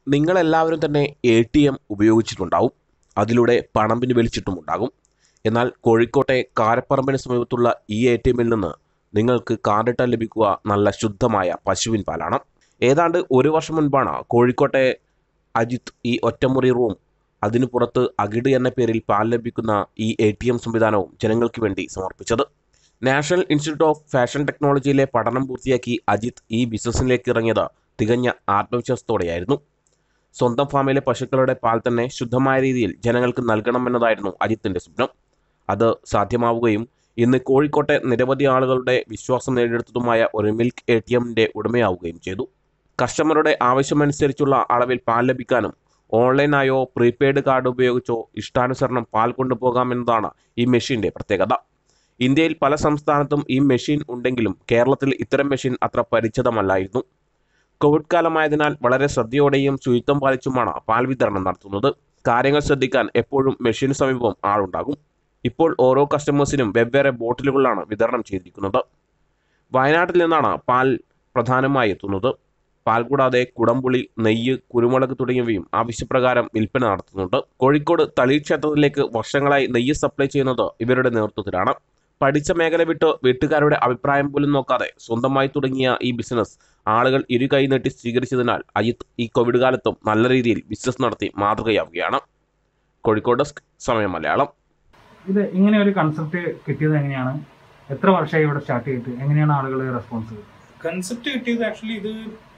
നിങ്ങളെല്ലാവരും തന്നെ A T M ഉപയോഗിച്ചിട്ടുണ്ടാവും അതിലൂടെ പണം പിൻവലിച്ചിട്ടുമുണ്ടാകും എന്നാൽ കോഴിക്കോട്ടെ കാരപ്പറമ്പിന് സമീപത്തുള്ള ഈ എ ടി എമ്മിൽ നിന്ന് നിങ്ങൾക്ക് കാർഡിട്ടാൽ ലഭിക്കുക നല്ല ശുദ്ധമായ പശുവിൻ പാലാണ് ഏതാണ്ട് ഒരു വർഷം മുൻപാണ് കോഴിക്കോട്ടെ അജിത്ത് ഈ ഒറ്റമുറി റൂം അതിനു പുറത്ത് അകിട് എന്ന പേരിൽ പാൽ ലഭിക്കുന്ന ഈ എ ടി എം സംവിധാനവും ജനങ്ങൾക്ക് വേണ്ടി സമർപ്പിച്ചത് നാഷണൽ ഇൻസ്റ്റിറ്റ്യൂട്ട് ഓഫ് ഫാഷൻ ടെക്നോളജിയിലെ പഠനം പൂർത്തിയാക്കി അജിത്ത് ഈ ബിസിനസ്സിലേക്ക് ഇറങ്ങിയത് തികഞ്ഞ ആത്മവിശ്വാസത്തോടെയായിരുന്നു സ്വന്തം ഫാമിലെ പശുക്കളുടെ പാൽ തന്നെ ശുദ്ധമായ രീതിയിൽ ജനങ്ങൾക്ക് നൽകണമെന്നതായിരുന്നു അജിത്തിന്റെ സ്വപ്നം അത് സാധ്യമാവുകയും ഇന്ന് കോഴിക്കോട്ടെ നിരവധി ആളുകളുടെ വിശ്വാസം നേടിയെടുത്തതുമായ ഒരു മിൽക്ക് എ ടി എമ്മിന്റെ ഉടമയാവുകയും ചെയ്തു കസ്റ്റമറുടെ ആവശ്യമനുസരിച്ചുള്ള അളവിൽ പാൽ ലഭിക്കാനും ഓൺലൈനായോ പ്രീപെയ്ഡ് കാർഡ് ഉപയോഗിച്ചോ ഇഷ്ടാനുസരണം പാൽ കൊണ്ടുപോകാമെന്നതാണ് ഈ മെഷീന്റെ പ്രത്യേകത ഇന്ത്യയിൽ പല സംസ്ഥാനത്തും ഈ മെഷീൻ ഉണ്ടെങ്കിലും കേരളത്തിൽ ഇത്തരം മെഷീൻ അത്ര പരിചിതമല്ലായിരുന്നു കോവിഡ് കാലമായതിനാൽ വളരെ ശ്രദ്ധയോടെയും ശുചിത്വം പാലിച്ചുമാണ് പാൽ വിതരണം നടത്തുന്നത് കാര്യങ്ങൾ ശ്രദ്ധിക്കാൻ എപ്പോഴും മെഷീന് സമീപം ആളുണ്ടാകും ഇപ്പോൾ ഓരോ കസ്റ്റമേഴ്സിനും വെവ്വേറെ ബോട്ടിലുകളിലാണ് വിതരണം ചെയ്തിരിക്കുന്നത് വയനാട്ടിൽ നിന്നാണ് പാൽ പ്രധാനമായി എത്തുന്നത് പാൽ കൂടാതെ കുടംപുളി നെയ്യ് കുരുമുളക് തുടങ്ങിയവയും ആവശ്യപ്രകാരം വിൽപ്പന നടത്തുന്നുണ്ട് കോഴിക്കോട് തളി ക്ഷേത്രത്തിലേക്ക് വർഷങ്ങളായി നെയ്യ് സപ്ലൈ ചെയ്യുന്നത് ഇവരുടെ നേതൃത്വത്തിലാണ് പഠിച്ച മേഖല വിട്ട് വീട്ടുകാരുടെ അഭിപ്രായം പോലും നോക്കാതെ സ്വന്തമായി തുടങ്ങിയ ഈ ബിസിനസ് ആളുകൾ ഇരു കൈ നീട്ടി സ്വീകരിച്ചതിനാൽ അജിത്ത് ഈ കോവിഡ് കാലത്തും നല്ല രീതിയിൽ ബിസിനസ് നടത്തി മാതൃകയാവുകയാണ് കോഴിക്കോട് ഡെസ്ക് സമയം മലയാളം ഇത് ഇങ്ങനെ ഒരു കൺസെപ്റ്റ് കിട്ടിയത് എങ്ങനെയാണ് എത്ര വർഷമായി ഇവിടെ സ്റ്റാർട്ട് ചെയ്തിട്ട് എങ്ങനെയാണ് ആളുകൾ റെസ്പോൺസ് കൺസെപ്റ്റ് കിട്ടിയത് ആക്ച്വലി ഇത്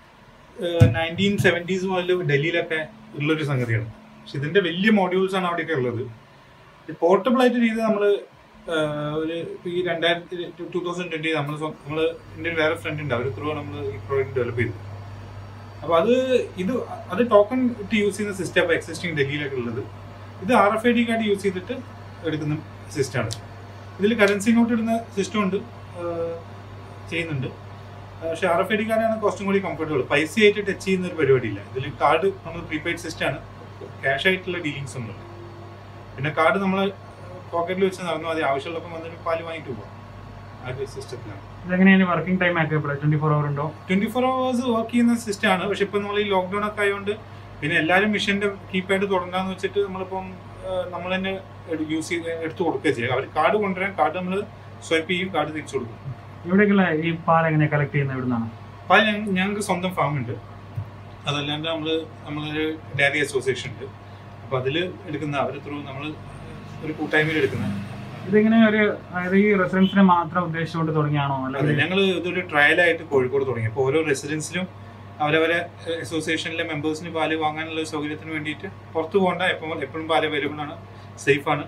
നയൻറ്റീൻ സെവൻറ്റീസ് മുതൽ ഡൽഹിയിലൊക്കെ ഉള്ളൊരു സംഗതിയാണ് പക്ഷെ ഇതിന്റെ വലിയ മോഡ്യൂൾസ് ആണ് അവിടെയൊക്കെ ഉള്ളത് പോർട്ടബിൾ ആയിട്ട് ചെയ്ത് നമ്മൾ ഒരു ഇപ്പൊ ഈ രണ്ടായിരത്തി ടൂ തൗസൻഡ് ട്വന്റി നമ്മൾ നമ്മൾ എൻ്റെ ഒരു വേറെ ഫ്രണ്ട് ഉണ്ട് അവർ ത്രൂ നമ്മൾ ഈ പ്രോഡക്റ്റ് ഡെവലപ്പ് ചെയ്തത് അപ്പൊ അത് ഇത് അത് ടോക്കൺ ഇട്ട് യൂസ് ചെയ്യുന്ന സിസ്റ്റം ഇപ്പോൾ എക്സിസ്റ്റിംഗ് ഡൽഹിയിലൊക്കെ ഉള്ളത് ഇത് R F I D card use ചെയ്തിട്ട് എടുക്കുന്ന സിസ്റ്റമാണ് ഇതിൽ കറൻസി നോട്ട് ഇടുന്ന സിസ്റ്റം ഉണ്ട് ആഹ് ചെയ്യുന്നുണ്ട് പക്ഷേ ആർ എഫ് ഐ ഡി കാർഡാണ് കുറച്ചും കൂടി കംഫർട്ടബിൾ പൈസ ആയിട്ട് ടച്ച് ചെയ്യുന്ന ഒരു പരിപാടിയില്ല ഇതിൽ കാർഡ് നമ്മൾ പ്രീപെയ്ഡ് സിസ്റ്റം ആണ് ക്യാഷ് ആയിട്ടുള്ള ഡീലിങ്സ് ഒന്നുമില്ല പിന്നെ കാർഡ് നമ്മൾ പോക്കറ്റിൽ വെച്ച് നടന്നു മതി ആവശ്യമുള്ളപ്പോൾ വന്നിട്ട് പാല് വാങ്ങിയിട്ട് പോകാം ആ ഒരു സിസ്റ്റത്തിലാണ് ഇതെങ്ങനെയാണ് വർക്കിംഗ് ടൈം ഒക്കെ ഇപ്പോൾ ട്വന്റി ഫോർ അവർ ഉണ്ടോ ട്വന്റി ഫോർ അവേഴ്സ് വർക്ക് ചെയ്യുന്ന സിസ്റ്റം ആണ് പക്ഷെ ഇപ്പം നമ്മൾ ഈ ലോക്ക്ഡൌൺ ഒക്കെ ആയതുകൊണ്ട് പിന്നെ എല്ലാവരും മിഷന്റെ കീപാഡ് തുടങ്ങാന്ന് വെച്ചിട്ട് നമ്മളിപ്പം നമ്മൾ തന്നെ യൂസ് ചെയ്ത് എടുത്തു കൊടുക്കുക ചെയ്യുക അവർ കാർഡ് കൊണ്ടുവരാൻ കാർഡ് നമ്മൾ സ്വൈപ്പ് ചെയ്യും കാർഡ് തിരിച്ചു കൊടുക്കും ഇവിടേക്കുള്ള ഈ പാൽ എങ്ങനെയാണ് കളക്ട് ചെയ്യുന്നത് ഇവിടുന്നാണ് പാൽ ഞങ്ങ- ഞങ്ങൾക്ക് സ്വന്തം ഫാം ഉണ്ട് അതല്ലാണ്ട് നമ്മൾ നമ്മളൊരു ഡയറി അസോസിയേഷൻ ഉണ്ട് അപ്പോൾ അതിൽ എടുക്കുന്ന അവർ ത്രൂ നമ്മൾ ഒരു കൂട്ടായ്മയിൽ എടുക്കുന്ന ഇതിങ്ങനെ ഒരു അതായത് ഈ റെസിഡൻസിനെ മാത്രം ഉദ്ദേശിച്ചുകൊണ്ട് തുടങ്ങിയാണോ അതെ അല്ലെങ്കിൽ ഞങ്ങൾ ഇതൊരു ട്രയലായിട്ട് കോഴിക്കോട് തുടങ്ങി അപ്പോൾ ഓരോ റെസിഡൻസിലും അവരവരെ അസോസിയേഷനിലെ മെമ്പേഴ്സിന് പാല് വാങ്ങാനുള്ള ഒരു സൗകര്യത്തിന് വേണ്ടിയിട്ട് പുറത്ത് പോകണ്ട എപ്പോഴും എപ്പോഴും പാല് അവൈലബിൾ ആണ് സേഫാണ്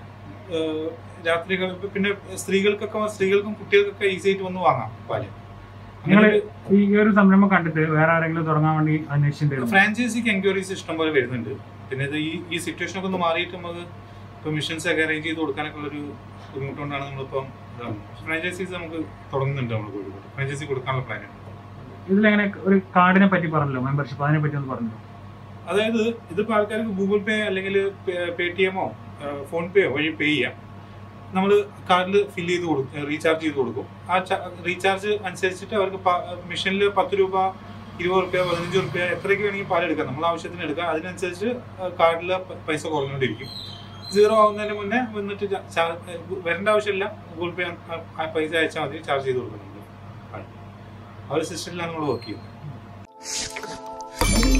രാത്രി പിന്നെ സ്ത്രീകൾക്കൊക്കെ സ്ത്രീകൾക്കും കുട്ടികൾക്കൊക്കെ ഈസി ആയിട്ട് വന്ന് വാങ്ങാം പാല് നിങ്ങൾ അങ്ങനെ ഈ ഒരു സംരംഭം കണ്ടിട്ട് വേറെ ആരെങ്കിലും തുടങ്ങാൻ വേണ്ടി അന്വേഷിച്ചിട്ടുണ്ടായിരുന്നു ഫ്രാഞ്ചൈസിക്ക് എൻക്വയറീസ് ഇഷ്ടം പോലെ വരുന്നുണ്ട് പിന്നെ ഇത് ഈ ഈ സിറ്റുവേഷൻ ഒക്കെ ഒന്ന് മാറിയിട്ട് നമുക്ക് ഇപ്പൊ മിഷൻസ് ഒക്കെ അറേഞ്ച് ചെയ്ത് കൊടുക്കാനൊക്കെ ഉള്ളൊരു ബുദ്ധിമുട്ടുകൊണ്ടാണ് നമ്മളിപ്പം ഫ്രാഞ്ചൈസീസ് നമുക്ക് തുടങ്ങുന്നുണ്ട് നമ്മൾ കോഴിക്കോട് ഫ്രാഞ്ചൈസി കൊടുക്കാനുള്ള പ്ലാൻ ഉണ്ട് ഇതിലെങ്ങനെ ഒരു കാർഡിനെ പറ്റി പറഞ്ഞല്ലോ മെമ്പർഷിപ്പ് അതിനെ പറ്റി ഒന്ന് പറഞ്ഞു അതായത് ഇതിപ്പോൾ ആൾക്കാർക്ക് ഗൂഗിൾ പേ അല്ലെങ്കിൽ പേ ടി എമ്മോ ഫോൺ പേയോ വഴി പേ ചെയ്യാം നമ്മൾ കാർഡിൽ ഫില്ല് ചെയ്ത് കൊടുക്കും റീചാർജ് ചെയ്ത് കൊടുക്കും ആ റീചാർജ് അനുസരിച്ചിട്ട് അവർക്ക് മിഷനിൽ പത്ത് രൂപ ഇരുപത് റുപ്യ പതിനഞ്ച് റുപ്യ എത്രയ്ക്ക് വേണമെങ്കിൽ പാൽ എടുക്കാം നമ്മൾ ആവശ്യത്തിന് എടുക്കാം അതിനനുസരിച്ച് കാർഡിൽ പൈസ കുറഞ്ഞുകൊണ്ടിരിക്കും സീറോ ആവുന്നതിന് മുന്നേ വന്നിട്ട് ചാ- ചാ- വരേണ്ട ആവശ്യമില്ല ഗൂഗിൾ പേ ആ പൈസ അയച്ചാൽ മതി ചാർജ് ചെയ്ത് കൊടുക്കും നമ്മൾ ആ ഒരു സിസ്റ്റത്തിലാണ് നമ്മൾ വർക്ക് ചെയ്യുന്നത്